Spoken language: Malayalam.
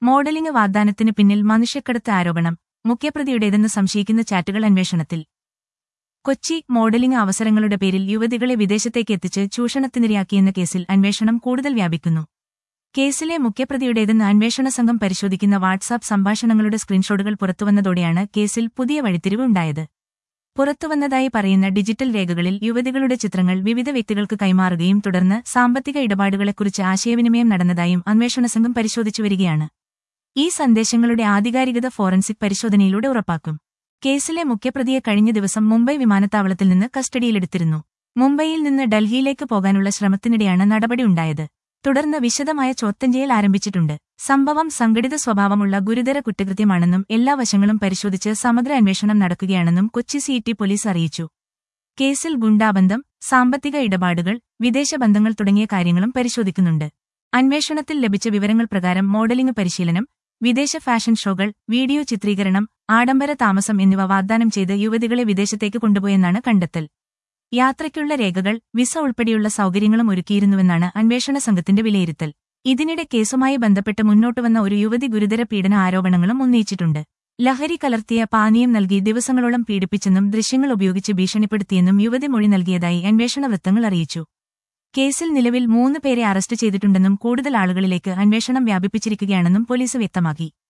മോഡലിംഗ് വാഗ്ദാനത്തിന് പിന്നിൽ മനുഷ്യക്കടത്ത് ആരോപണം മുഖ്യപ്രതിയുടേതെന്ന് സംശയിക്കുന്ന ചാറ്റുകൾ അന്വേഷണത്തിൽ കൊച്ചി മോഡലിംഗ് അവസരങ്ങളുടെ പേരിൽ യുവതികളെ വിദേശത്തേക്ക് എത്തിച്ച് ചൂഷണത്തിനിരയാക്കിയെന്ന കേസിൽ അന്വേഷണം കൂടുതൽ വ്യാപിക്കുന്നു കേസിലെ മുഖ്യപ്രതിയുടേതെന്ന് അന്വേഷണ സംഘം പരിശോധിക്കുന്ന വാട്സാപ്പ് സംഭാഷണങ്ങളുടെ സ്ക്രീൻഷോട്ടുകൾ പുറത്തുവന്നതോടെയാണ് കേസിൽ പുതിയ വഴിത്തിരിവ് ഉണ്ടായത് പുറത്തുവന്നതായി പറയുന്ന ഡിജിറ്റൽ രേഖകളിൽ യുവതികളുടെ ചിത്രങ്ങൾ വിവിധ വ്യക്തികൾക്ക് കൈമാറുകയും തുടർന്ന് സാമ്പത്തിക ഇടപാടുകളെക്കുറിച്ച് ആശയവിനിമയം നടന്നതായും അന്വേഷണ സംഘം പരിശോധിച്ചുവരികയാണ് ഈ സന്ദേശങ്ങളുടെ ആധികാരികത ഫോറൻസിക് പരിശോധനയിലൂടെ ഉറപ്പാക്കും കേസിലെ മുഖ്യപ്രതിയെ കഴിഞ്ഞ ദിവസം മുംബൈ വിമാനത്താവളത്തിൽ നിന്ന് കസ്റ്റഡിയിലെടുത്തിരുന്നു മുംബൈയിൽ നിന്ന് ഡൽഹിയിലേക്ക് പോകാനുള്ള ശ്രമത്തിനിടെയാണ് നടപടിയുണ്ടായത് തുടർന്ന് വിശദമായ ചോദ്യം ചെയ്യൽ ആരംഭിച്ചിട്ടുണ്ട് സംഭവം സംഘടിത സ്വഭാവമുള്ള ഗുരുതര കുറ്റകൃത്യമാണെന്നും എല്ലാ വശങ്ങളും പരിശോധിച്ച് സമഗ്ര അന്വേഷണം നടക്കുകയാണെന്നും കൊച്ചി സിറ്റി പോലീസ് അറിയിച്ചു കേസിൽ ഗുണ്ടാബന്ധം സാമ്പത്തിക ഇടപാടുകൾ വിദേശ ബന്ധങ്ങൾ തുടങ്ങിയ കാര്യങ്ങളും പരിശോധിക്കുന്നുണ്ട് അന്വേഷണത്തിൽ ലഭിച്ച വിവരങ്ങൾ പ്രകാരം മോഡലിംഗ് പരിശീലനം വിദേശ ഫാഷൻ ഷോകൾ വീഡിയോ ചിത്രീകരണം ആഡംബര താമസം എന്നിവ വാഗ്ദാനം ചെയ്ത് യുവതികളെ വിദേശത്തേക്ക് കൊണ്ടുപോയെന്നാണ് കണ്ടെത്തൽ യാത്രയ്ക്കുള്ള രേഖകൾ വിസ ഉൾപ്പെടെയുള്ള സൗകര്യങ്ങളും ഒരുക്കിയിരുന്നുവെന്നാണ് അന്വേഷണ സംഘത്തിന്റെ വിലയിരുത്തൽ ഇതിനിടെ കേസുമായി ബന്ധപ്പെട്ട് മുന്നോട്ടുവന്ന ഒരു യുവതി ഗുരുതര പീഡന ആരോപണങ്ങളും ഉന്നയിച്ചിട്ടുണ്ട് ലഹരി കലർത്തിയ പാനീയം നൽകി ദിവസങ്ങളോളം പീഡിപ്പിച്ചെന്നും ദൃശ്യങ്ങൾ ഉപയോഗിച്ച് ഭീഷണിപ്പെടുത്തിയെന്നും യുവതി മൊഴി നൽകിയതായി അന്വേഷണ വൃത്തങ്ങൾ അറിയിച്ചു കേസിൽ നിലവിൽ മൂന്ന് പേരെ അറസ്റ്റ് ചെയ്തിട്ടുണ്ടെന്നും കൂടുതൽ ആളുകളിലേക്ക് അന്വേഷണം വ്യാപിപ്പിച്ചിരിക്കുകയാണെന്നും പോലീസ് വ്യക്തമാക്കി